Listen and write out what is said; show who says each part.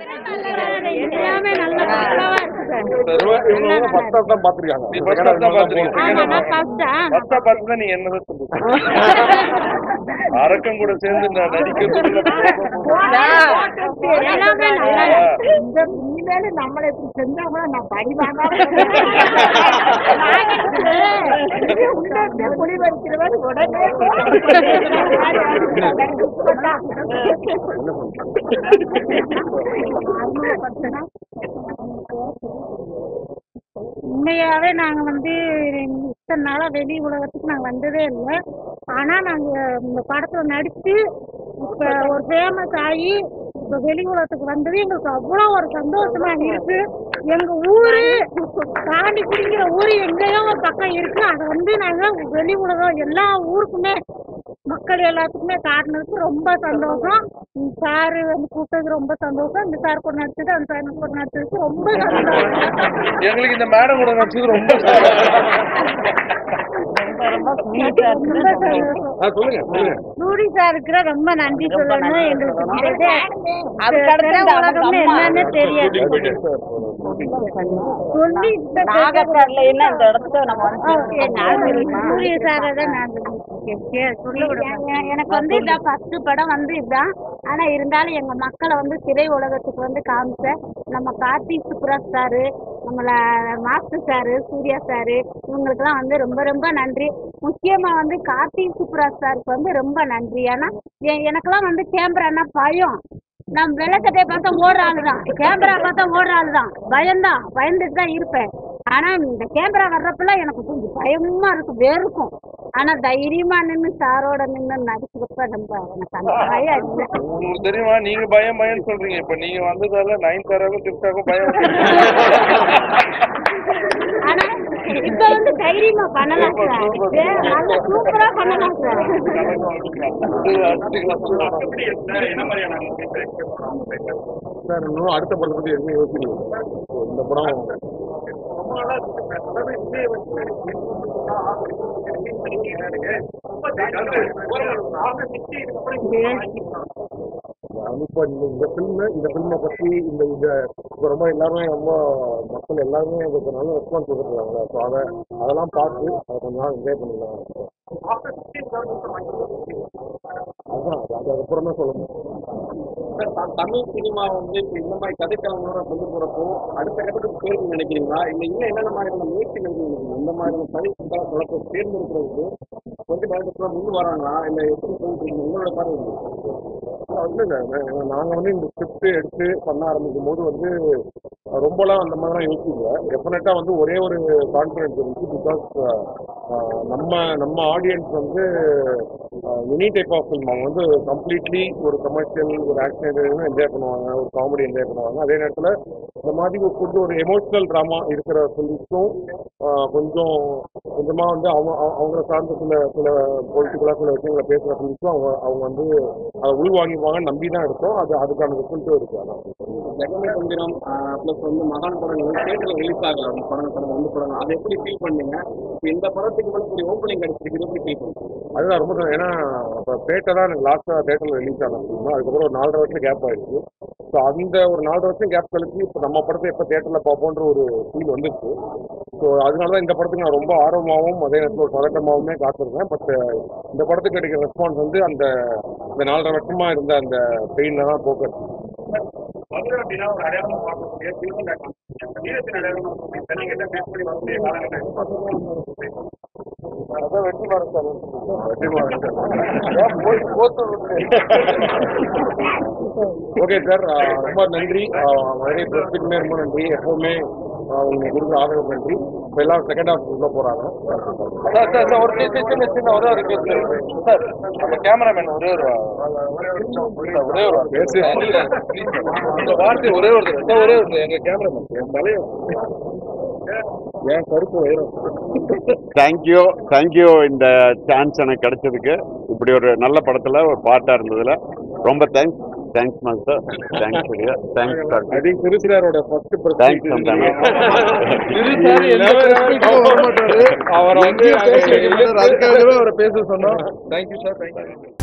Speaker 1: எல்லாமே நல்ல பக்காவா இருக்கு சார்
Speaker 2: இவங்க ஃபர்ஸ்ட் ஹாஃப் தான் பாத்துருக்காங்க
Speaker 3: நீ first half தான் பார்த்திருக்கீங்க.
Speaker 1: ஆமா நான் ஃபர்ஸ்ட்
Speaker 3: பஸ்ஸா பார்த்துதான் நீ என்னதான் சொல்லுங்க அரக்கம் கூட சேர்ந்து நான் நடிக்கிறதுக்குள்ள
Speaker 1: எல்லாமே நல்லா இருக்கு.
Speaker 4: இந்த இனிமேல நம்மளை இப்படி செஞ்சா கூட நான் படி வாங்காம குடி வைக்கிறவன் உடனே
Speaker 1: உண்மையாவே நாங்க வந்து இத்தனை நாளா வெளி உலகத்துக்கு நாங்க வந்ததே இல்லை ஆனா நாங்க இந்த படத்துல நடிச்சு இப்ப ஒரு ஃபேமஸ் ஆகி இப்ப வெளி உலகத்துக்கு வந்தது எங்களுக்கு அவ்வளவு ஒரு சந்தோஷமா இருக்கு எங்க ஊரு தாண்டி குடிக்கிற ஊரு எங்கேயோ ஒரு பக்கம் இருக்கு அதை வந்து நாங்க வெளி உலகம் எல்லா ஊருக்குமே மக்கள் எல்லாத்துக்குமே காட்டினதுக்கு ரொம்ப சந்தோஷம் சாரு வந்து கூப்பிட்டது ரொம்ப சந்தோஷம் இந்த சார் கூட நடிச்சது அந்த சார் கூட நடிச்சதுக்கு ரொம்ப சந்தோஷம்
Speaker 3: எங்களுக்கு இந்த மேடம் கூட நடிச்சது ரொம்ப
Speaker 1: ரொம்ப சந்தோஷம்
Speaker 2: ஆ, சொல்லுங்க சொல்லுங்க
Speaker 1: சூரி சாருக்கு ரொம்ப நன்றி சொல்லணும் எங்களுக்கு இந்த இது,
Speaker 4: அதுக்கு அடுத்து
Speaker 1: திரை
Speaker 4: இந்த அவங்க
Speaker 1: உலகம்னு
Speaker 4: அம்மா.
Speaker 1: என்னன்னு தெரியாது சொல்லி இந்த
Speaker 4: நாகர்கர்ல என்ன இந்த இடத்துக்கு நம்ம வந்து
Speaker 1: சூரிய சாரை தான் நான் சொல்ல எனக்கு வந்து இதான் ஃபர்ஸ்ட் படம் வந்து இதுதான் ஆனா இருந்தாலும் எங்க மக்களை வந்து திரை உலகத்துக்கு வந்து காமிச்ச நம்ம கார்த்திக் சுப்ராஜ் சாரு நம்மள மாஸ்டர் சாரு சூர்யா சாரு இவங்களுக்குலாம் வந்து ரொம்ப ரொம்ப நன்றி முக்கியமா வந்து கார்த்திக் சுப்ராஜ் சாருக்கு வந்து ரொம்ப நன்றி ஏன்னா எ- எனக்கெல்லாம் வந்து கேமரானா பயம் நான் வெள்ளக்கட்டையை பார்த்தா ஓடுற ஆளு தான் கேமரா பார்த்தா ஓடுற ஆளு தான் பயம்தான் பயந்துட்டு தான் இருப்பேன் ஆனா இந்த கேமரா வர்றப்பெல்லாம் எனக்கு கொஞ்சம் பயமா இருக்கும் வெறுக்கும் ஆனா தைரியமா நின்னு சாரோட நின்னு நடிக்கிறப்ப ரொம்ப எனக்கு அந்த பயம் இல்லை
Speaker 3: உங்களுக்கு தெரியுமா நீங்க பயம் பயம் சொல்றீங்க இப்ப நீங்க வந்ததால நைன் தாராவும் டிப்டாக்கும் பயம்
Speaker 1: ஆனா இப்ப வந்து தைரியமா பண்ணலாம் சார் இது நல்லா சூப்பரா பண்ணலாம் சார்
Speaker 2: சார் இன்னும் அடுத்த படத்தை பத்தி எதுவும் யோசிக்கல இந்த படம் இப்போ இந்த இந்த ஃபில்மு இந்த ஃபில்மை பற்றி இந்த இந்த இப்போ ரொம்ப எல்லாருமே ரொம்ப மக்கள் எல்லாருமே கொஞ்சம் நல்ல ரெஸ்பான்ஸ் கொடுத்துருக்காங்க ஸோ அதை அதெல்லாம் பார்த்து அதை கொஞ்ச நாள் என்ஜாய் பண்ணிக்கலாம் அதுதான் அது அதுக்கப்புறம் தான் சொல்லணும்
Speaker 5: தமிழ் சினிமா வந்து இப்ப இந்த மாதிரி கதைக்களங்களோட கொண்டு போறப்போ அடுத்த கட்டத்துக்கு போயிருக்குன்னு நினைக்கிறீங்களா இல்ல இன்னும் என்னென்ன மாதிரியான முயற்சி நினைக்கிறீங்க இந்த மாதிரியான கதைக்கள குழப்ப தேர்ந்தெடுக்கிறதுக்கு கொஞ்சம் பயத்துல முன் வராங்களா இல்ல எப்படி போயிட்டு இருக்கு உங்களோட பார்வை எப்படி?
Speaker 2: இல்லை இல்லை நாங்கள் வந்து இந்த ஸ்கிரிப்ட் எடுத்து பண்ண ஆரம்பிக்கும் போது வந்து ரொம்பலாம் அந்த மாதிரிலாம் யோசிக்கல டெஃபினட்டாக வந்து ஒரே ஒரு கான்ஃபிடன்ஸ் இருந்துச்சு பிகாஸ் நம்ம நம்ம ஆடியன்ஸ் வந்து எனி டைப் ஆஃப் ஃபில்ம் அவங்க வந்து கம்ப்ளீட்லி ஒரு கமர்ஷியல் ஒரு ஆக்ஷன் என்ஜாய் பண்ணுவாங்க ஒரு காமெடி என்ஜாய் பண்ணுவாங்க அதே நேரத்தில் இந்த மாதிரி ஒரு கொஞ்சம் ஒரு எமோஷனல் ட்ராமா இருக்கிற ஃபிலிம்ஸும் கொஞ்சம் கொஞ்சமாக வந்து அவங்க அவங்க- அவங்கள சார்ந்த சில சில பொலிட்டிக்கலாக சில விஷயங்களை பேசுகிற ஃபிலிம்ஸும் அவங்க அவங்க வந்து அதை உள்வாங்கிப்பாங்க நம்பி தான் எடுத்தோம் அது அதுக்கான ரிசல்ட்டும் இருக்கு அதான்
Speaker 5: ஜெகமே தந்திரம் பிளஸ் வந்து மகான் படங்கள் வந்து தேட்டர்ல ரிலீஸ் ஆகல அந்த படம் படம் ரெண்டு படங்கள் அதை எப்படி ஃபீல் பண்ணீங்க இப்ப இந்த படத்துக்கு இவ்வளவு பெரிய ஓப்பனிங் கிடைச்சிருக்கு இதை எப்படி ஃபீல் பண்ணீங்க
Speaker 2: அதுதான் ரொம்ப சந்தோஷம். ஏன்னா இப்போ பேட்டை தான் எனக்கு லாஸ்ட்டாக தேட்டரில் ரிலீஸ் ஆன film. அதுக்கப்புறம் ஒரு நாலரை வருஷம் கேப் ஆயிடுச்சு ஸோ அந்த ஒரு நாலரை வருஷம் கேப் கழிச்சு இப்போ நம்ம படத்தை எப்போ தேட்டரில் பார்ப்போன்ற ஒரு ஃபீல் வந்துச்சு ஸோ அதனால தான் இந்த படத்துக்கு நான் ரொம்ப ஆர்வமாகவும் அதே நேரத்தில் ஒரு பதட்டமாகவுமே காத்திருந்தேன் பட் இந்த படத்துக்கு கிடைக்கிற ரெஸ்பான்ஸ் வந்து அந்த இந்த நாலரை வருஷமா இருந்த அந்த பெயினில் தான் போக்குறது
Speaker 3: மதுரை அப்படின்னா ஒரு அடையாளமா பார்க்கக்கூடிய திருவண்ணாமலை வீரத்தின் அடையாளமா இருக்கக்கூடிய தென்னங்கிட்ட பேஸ் பண்ணி வரக்கூடிய காலகட்டம்
Speaker 2: அதான் வெற்றி மாறன் சார் வெற்றி மாறன் சார் போய் போத்து ஓகே சார் ரொம்ப நன்றி நிறைய பிரஸ்டிக்குமே ரொம்ப நன்றி எப்பவுமே ஆஹ் உங்களுக்கு கொடுக்குற ஆதரவு நன்றி இப்போ எல்லாம் செகண்ட் ஹாஃப் உள்ள போறாங்க
Speaker 3: சார் சார் சார் ஒரு சின்ன சின்ன சின்ன ஒரே ஒரு request இருக்கு. சார் நம்ம கேமராமேன் ஒரே ஒரு சார், ஒரே ஒரு
Speaker 2: பேசு.
Speaker 3: இந்த வார்த்தை ஒரே ஒரு தடவை. சார், ஒரே ஒரு தடவை. எங்க கேமராமேன்
Speaker 2: என் தலையை என் கருப்பு வயிறும்
Speaker 6: தேங்க்யூ தேங்க்யூ இந்த சான்ஸ் எனக்கு கிடைச்சதுக்கு இப்படி ஒரு நல்ல படத்துல ஒரு பார்ட்டா இருந்ததுல ரொம்ப தேங்க்ஸ் தேங்க்ஸ் மாஸ்டர் தேங்க்ஸ் சரியா தேங்க்ஸ் சார்
Speaker 2: ஐ திங்க் திருச்சிராரோட ஃபர்ஸ்ட்
Speaker 6: தேங்க்ஸ் சந்தானம்
Speaker 2: அவரை வந்து
Speaker 3: அதுக்காகவே அவரை பேச சொன்னோம் தேங்க்யூ சார் தேங்க்யூ